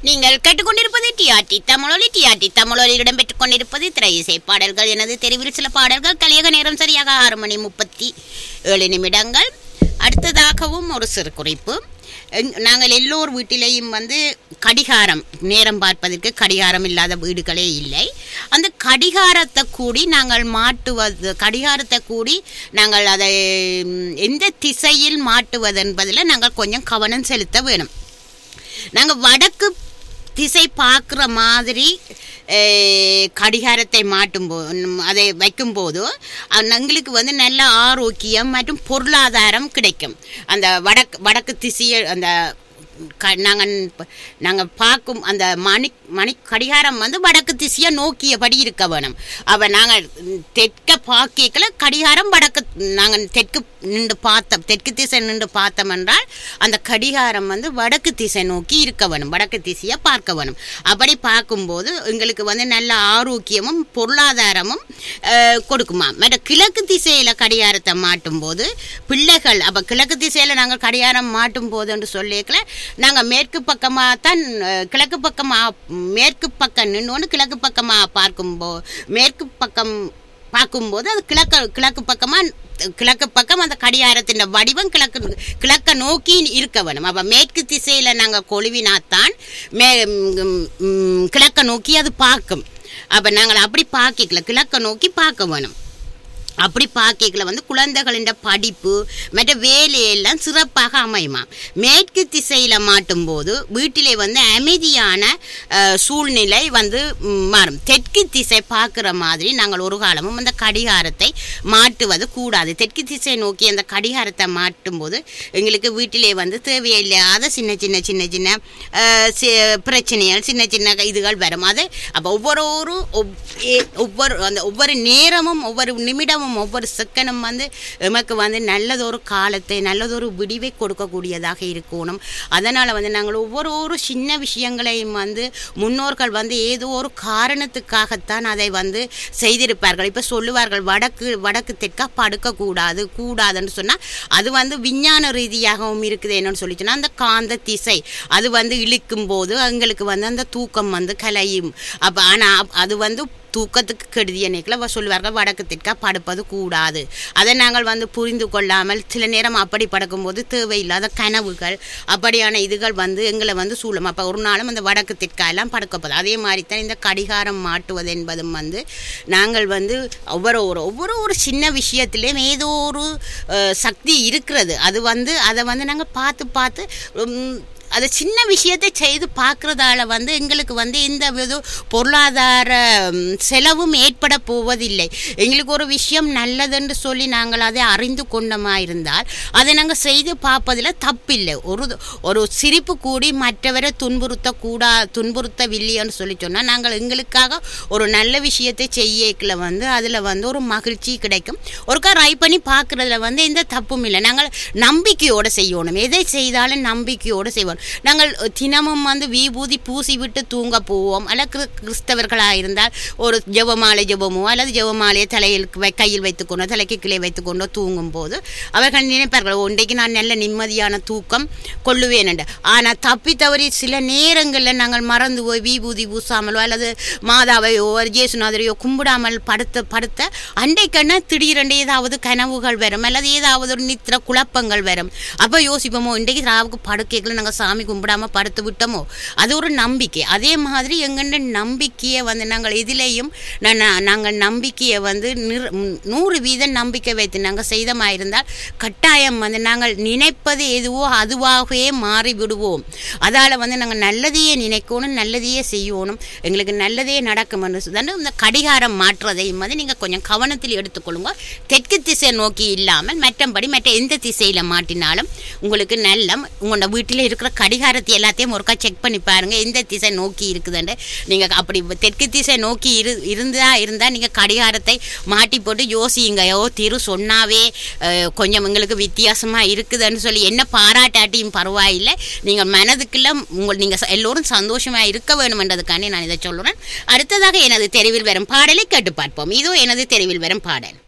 நீங்கள் கேட்டுக்கொண்டிருப்பது டிஆர்டி தமிழொலி டிஆர்டி தமிழொலியில் இடம்பெற்றுக் கொண்டிருப்பது திரை இசை பாடல்கள் எனது தெருவில் சில பாடல்கள் கலியக நேரம் சரியாக ஆறு மணி முப்பத்தி ஏழு நிமிடங்கள் அடுத்ததாகவும் ஒரு சிறு குறிப்பு எங்- நாங்கள் எல்லோர் வீட்டிலேயும் வந்து கடிகாரம் நேரம் பார்ப்பதற்கு கடிகாரம் இல்லாத வீடுகளே இல்லை அந்த கடிகாரத்தை கூடி நாங்கள் மாட்டுவது கடிகாரத்தை கூடி நாங்கள் அதை ம், எந்த திசையில் மாட்டுவது என்பதில் நாங்கள் கொஞ்சம் கவனம் செலுத்த வேணும் நாங்கள் வடக்கு திசை பார்க்குற மாதிரி அஹ், கடிகாரத்தை மாட்டும் போ அதை வைக்கும்போது அஹ், எங்களுக்கு வந்து நல்ல ஆரோக்கியம் மற்றும் பொருளாதாரம் கிடைக்கும் அந்த வடக்கு வடக்கு திசையை அந்த க நாங்கள் நாங்கள் பார்க்கும் அந்த மணி மணி கடிகாரம் வந்து வடக்கு திசையை நோக்கியபடி இருக்க வேணும் அப்போ நாங்கள் தெற்க பார்க்கல கடிகாரம் வடக்கு நாங்கள் தெற்கு நின்று பார்த்தோம் தெற்கு திசை நின்று பார்த்தோம் என்றால் அந்த கடிகாரம் வந்து வடக்கு திசை நோக்கி இருக்க வேணும் வடக்கு திசையை பார்க்க வேணும் அப்படி பார்க்கும்போது எங்களுக்கு வந்து நல்ல ஆரோக்கியமும் பொருளாதாரமும் அஹ், கொடுக்குமா மற்ற கிழக்கு திசையில் கடிகாரத்தை மாட்டும் போது பிள்ளைகள் அப்போ கிழக்கு திசையில் நாங்கள் கடிகாரம் மாட்டும் போது என்று சொல்லிக்கல நாங்கள் மேற்கு பக்கமாக தான் அஹ், கிழக்கு பக்கமாக மேற்கு பக்கம் நின்று கிழக்கு பக்கமாக பார்க்கும்போ மேற்கு பக்கம் பார்க்கும்போது அது கிழக்கு கிழக்கு பக்கமாக கிழக்கு பக்கம் அந்த கடிகாரத்தின் வடிவம் கிழக்கு கிழக்க நோக்கி இருக்க வேணும் அப்போ மேற்கு திசையில் நாங்கள் கொழுவினாத்தான் மே ம், ம், கிழக்க நோக்கி அது பார்க்கும் அப்போ நாங்கள் அப்படி பார்க்கல கிழக்க நோக்கி பார்க்க வேணும் அப்படி பார்க்கல வந்து குழந்தைகளின் படிப்பு மற்ற வேலையெல்லாம் சிறப்பாக அமையுமா மேற்கு திசையில் மாட்டும்போது வீட்டிலே வந்து அமைதியான அஹ், சூழ்நிலை வந்து ம், மாறும் தெற்கு திசை பார்க்குற மாதிரி நாங்கள் ஒரு காலமும் அந்த கடிகாரத்தை மாட்டுவது கூடாது தெற்கு திசை நோக்கி அந்த கடிகாரத்தை மாட்டும்போது எங்களுக்கு வீட்டிலே வந்து தேவையில்லாத சின்ன சின்ன சின்ன சின்ன அஹ், சி- பிரச்சனைகள் சின்ன சின்ன இதுகள் வரும் அது அப்போ ஒவ்வொரு ஒவ்- ஏ- ஒவ்வொரு அந்த ஒவ்வொரு நேரமும் ஒவ்வொரு நிமிடமும் ஒவ்வொரு செகண்டும் வந்து எமக்கு வந்து நல்லதொரு காலத்தை நல்லதொரு விடிவை கொடுக்கக்கூடியதாக இருக்கணும் அதனால் வந்து நாங்கள் ஒவ்வொரு ஒரு சின்ன விஷயங்களையும் வந்து முன்னோர்கள் வந்து ஏதோ ஒரு காரணத்துக்காகத்தான் அதை வந்து செய்திருப்பார்கள் இப்போ சொல்லுவார்கள் வடக்கு வடக்கு தெற்கா படுக்கக்கூடாது கூடாதுன்னு சொன்னால் அது வந்து விஞ்ஞான ரீதியாகவும் இருக்குது என்னன்னு சொல்லி சொன்னால் அந்த காந்த திசை அது வந்து இழுக்கும் போது எங்களுக்கு வந்து அந்த தூக்கம் வந்து கலையும் அப்போ ஆனால் அது வந்து தூக்கத்துக்கு கெடுதிய நேக்கில் சொல்லுவார்கள் வடக்கு தெற்கா படுப்பது கூடாது அதை நாங்கள் வந்து புரிந்து கொள்ளாமல் சில நேரம் அப்படி படுக்கும்போது தேவையில்லாத கனவுகள் அப்படியான இதுகள் வந்து எங்களை வந்து சூழும் அப்போ ஒரு நாளும் அந்த வடக்கு தெற்கா எல்லாம் படுக்கப்போது அதே மாதிரி தான் இந்த கடிகாரம் மாட்டுவது என்பதும் வந்து நாங்கள் வந்து ஒவ்வொரு ஒரு ஒவ்வொரு ஒரு சின்ன விஷயத்திலையும் ஏதோ ஒரு அஹ், சக்தி இருக்கிறது அது வந்து அதை வந்து நாங்கள் பார்த்து பார்த்து உம், அது சின்ன விஷயத்தை செய்து பார்க்குறதால வந்து எங்களுக்கு வந்து எந்த வித பொருளாதார ம், செலவும் ஏற்பட போவதில்லை எங்களுக்கு ஒரு விஷயம் நல்லதுன்னு சொல்லி நாங்கள் அதை அறிந்து கொண்டமா இருந்தால் அதை நாங்கள் செய்து பார்ப்பதில் தப்பில்லை ஒரு ஒரு சிரிப்பு கூடி மற்றவரை துன்புறுத்த கூடா துன்புறுத்தவில்லைன்னு சொல்லி சொன்னால் நாங்கள் எங்களுக்காக ஒரு நல்ல விஷயத்தை செய்யல வந்து அதில் வந்து ஒரு மகிழ்ச்சி கிடைக்கும் ஒருக்கா ட்ரை பண்ணி பார்க்குறதுல வந்து எந்த தப்பும் இல்லை நாங்கள் நம்பிக்கையோடு செய்யணும் எதை செய்தாலும் நம்பிக்கையோடு செய்வோம் நாங்கள் தினமும் வந்து விபூதி பூசி விட்டு தூங்க போவோம் அல்ல கிறிஸ் கிறிஸ்தவர்களாக இருந்தால் ஒரு ஜெபமாலை ஜெபமோ அல்லது ஜெபமாலையை தலையில் வை- கையில் வைத்துக்கொண்டோ தலைக்கு கீழே வைத்துக்கொண்டோ தூங்கும் போது அவர்கள் நினைப்பார்கள் ஒன்றைக்கு நான் நல்ல நிம்மதியான தூக்கம் கொள்ளுவேன் என்று ஆனால் தப்பி தவறி சில நேரங்களில் நாங்கள் மறந்து போய் விபூதி பூசாமலோ அல்லது மாதாவையோ ஒரு ஜேசுநாதரையோ கும்பிடாமல் படுத்த படுத்த அண்டைக்கண்ண திடீரென்று ஏதாவது கனவுகள் வரும் அல்லது ஏதாவது ஒரு நித்திர குழப்பங்கள் வரும் அப்போ யோசிப்போமோ இன்றைக்கு ராவுக்கு படுக்கைகளை நாங்கள் சாமி கும்பிடாம படுத்து விட்டோமோ அது ஒரு நம்பிக்கை அதே மாதிரி எங்கண்ட நம்பிக்கையை வந்து நாங்கள் எதிலேயும் நான் நான் நாங்கள் நம்பிக்கையை வந்து நிர் ம், நூறு வீதம் நம்பிக்கை வைத்து நாங்கள் செய்தமாயிருந்தால் கட்டாயம் வந்து நாங்கள் நினைப்பது எதுவோ அதுவாகவே மாறி விடுவோம் அதால் வந்து நாங்கள் நல்லதையே நினைக்கணும் நல்லதையே செய்யணும் எங்களுக்கு நல்லதே நடக்கும் என்று சொல்லி இந்த கடிகாரம் மாற்றுறதையும் வந்து நீங்கள் கொஞ்சம் கவனத்தில் எடுத்துக்கொள்ளுங்க தெற்கு திசை நோக்கி இல்லாமல் மற்றபடி மற்ற எந்த திசையில் மாட்டினாலும் உங்களுக்கு நல்ல உங்களோட வீட்டில் இருக்கிற கடிகாரத்தை எல்லாத்தையும் ஒருக்கா செக் பண்ணி பாருங்க எந்த திசை நோக்கி இருக்குதுன்னு நீங்கள் அப்படி தெற்கு திசை நோக்கி இரு இருந்தா இருந்தால் நீங்கள் கடிகாரத்தை மாட்டி போட்டு யோசிங்க ஓ திரு சொன்னாவே அஹ், கொஞ்சம் எங்களுக்கு வித்தியாசமாக இருக்குதுன்னு சொல்லி என்ன பாராட்டாட்டியும் பரவாயில்லை நீங்கள் மனதுக்குள்ள உங்கள் நீங்கள் எல்லோரும் சந்தோஷமாக இருக்க வேணுமென்றதுக்காண்டி நான் இதை சொல்லுறேன் அடுத்ததாக எனது தெருவில் வரும் பாடலை கேட்டு பார்ப்போம் இதோ எனது தெருவில் வரும் பாடல்